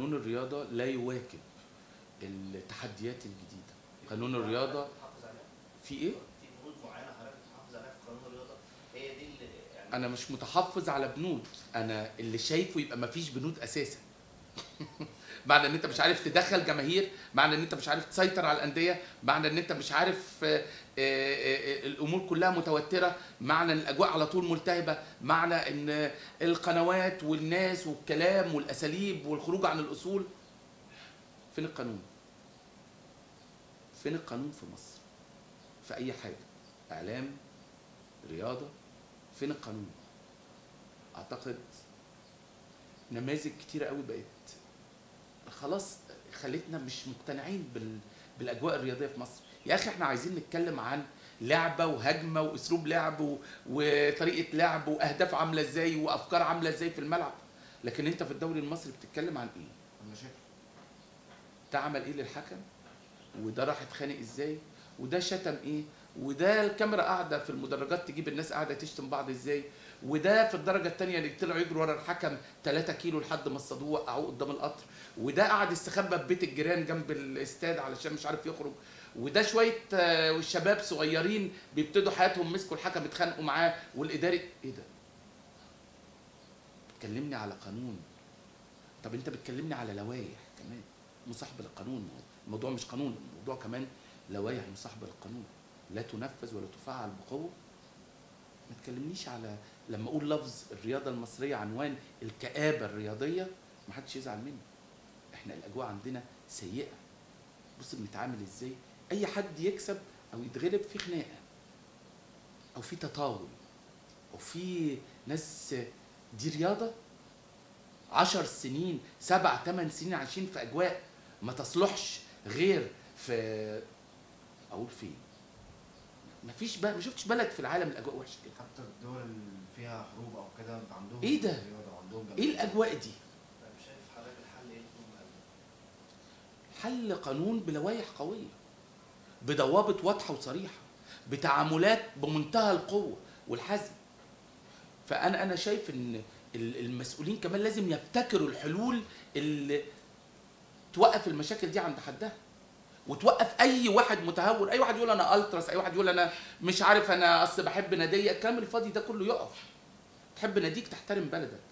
قانون الرياضه لا يواكب التحديات الجديده قانون الرياضه بتحافظ عليها في ايه في بنود معينه حضرتك بتحافظ عليها في قانون الرياضه هي دي اللي يعني انا مش متحفظ على بنود انا اللي شايفه يبقى مفيش بنود اساسا معنى ان انت مش عارف تدخل جماهير معنى ان انت مش عارف تسيطر على الانديه معنى ان انت مش عارف آه، آه، آه، الامور كلها متوتره معنى ان الاجواء على طول ملتهبه معنى ان القنوات والناس والكلام والاساليب والخروج عن الاصول فين القانون فين القانون في مصر في اي حاجه اعلام رياضه فين القانون اعتقد نماذج كتيرة قوي بقت خلاص خلتنا مش مقتنعين بال... بالاجواء الرياضيه في مصر يا اخي احنا عايزين نتكلم عن لعبه وهجمه واسلوب لعب و... وطريقه لعب واهداف عامله ازاي وافكار عامله ازاي في الملعب لكن انت في الدوري المصري بتتكلم عن ايه المشاكل ده عمل ايه للحكم وده راح اتخانق ازاي وده شتم ايه وده الكاميرا قاعده في المدرجات تجيب الناس قاعده تشتم بعض ازاي وده في الدرجه الثانيه اللي طلعوا يجروا ورا الحكم 3 كيلو لحد ما اصطادوه وقعوه قدام القطر وده قعد استخبى في بيت الجيران جنب الاستاد علشان مش عارف يخرج وده شويه آه، شباب صغيرين بيبتدوا حياتهم مسكوا الحكم اتخانقوا معاه والاداري ايه ده بتكلمني على قانون طب انت بتكلمني على لوائح كمان مصاحبه للقانون الموضوع مش قانون الموضوع كمان لوائح مصاحبه للقانون لا تنفذ ولا تفعل بقوه ما تكلمنيش على لما اقول لفظ الرياضه المصريه عنوان الكآبه الرياضيه ما حدش يزعل مني احنا الاجواء عندنا سيئه بص بنتعامل ازاي اي حد يكسب او يتغلب في خناقه او في تطاول او في ناس دي رياضه عشر سنين سبع ثمان سنين عايشين في اجواء ما تصلحش غير في اقول فين مفيش بقى ما شفتش بلد في العالم الاجواء وحشه كده حتى الدول اللي فيها حروب او كده عندهم إيه ده؟ رياضه وعندهم ايه جماهير. الاجواء دي طيب شايف حضرتك الحل ايه يكون حل قانون بلوائح قويه بضوابط واضحه وصريحه بتعاملات بمنتهى القوه والحزم فانا انا شايف ان ال- المسؤولين كمان لازم يبتكروا الحلول اللي توقف المشاكل دي عند حدها وتوقف اي واحد متهور اي واحد يقول انا التراس اي واحد يقول انا مش عارف انا اصل بحب ناديه الكلام الفاضي ده كله يقف تحب ناديك تحترم بلدك